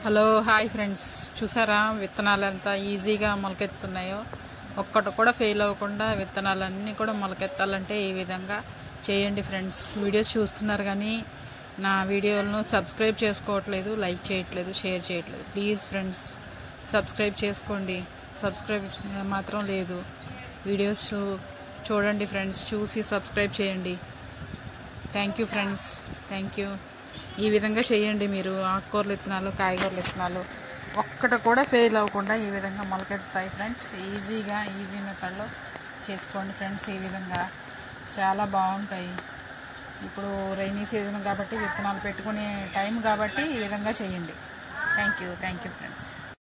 hello hi friends చూసారా విత్తనాలు ఎంత ఈజీగా మొలకెత్తున్నాయో ఒక్కటి కూడా ఫెయిల్ అవ్వకుండా విత్తనాలన్నీ కూడా మొలకెత్తాలంటే ఈ విధంగా చేయండి ఫ్రెండ్స్ వీడియోస్ చూస్తున్నారు కానీ నా వీడియోలను సబ్స్క్రైబ్ చేసుకోవట్లేదు లైక్ చేయట్లేదు షేర్ చేయట్లేదు ప్లీజ్ ఫ్రెండ్స్ సబ్స్క్రైబ్ చేసుకోండి సబ్స్క్రైబ్ మాత్రం లేదు వీడియోస్ చూ- చూడండి ఫ్రెండ్స్ చూసి సబ్స్క్రైబ్ చేయండి thank you friends thank you ఈ విధంగా చేయండి మీరు ఆకుకూరలు విత్తనాలు కాయగూరలు విత్తనాలు ఒక్కటి కూడా ఫెయిల్ అవ్వకుండా ఈ విధంగా మొలకెత్తుతాయి ఫ్రెండ్స్ ఈజీగా ఈజీ మెథడ్లో చేసుకోండి ఫ్రెండ్స్ ఈ విధంగా చాలా బాగుంటాయి ఇప్పుడు రైనీ సీజన్ కాబట్టి విత్తనాలు పెట్టుకునే టైం కాబట్టి ఈ విధంగా చేయండి thank you thank you friends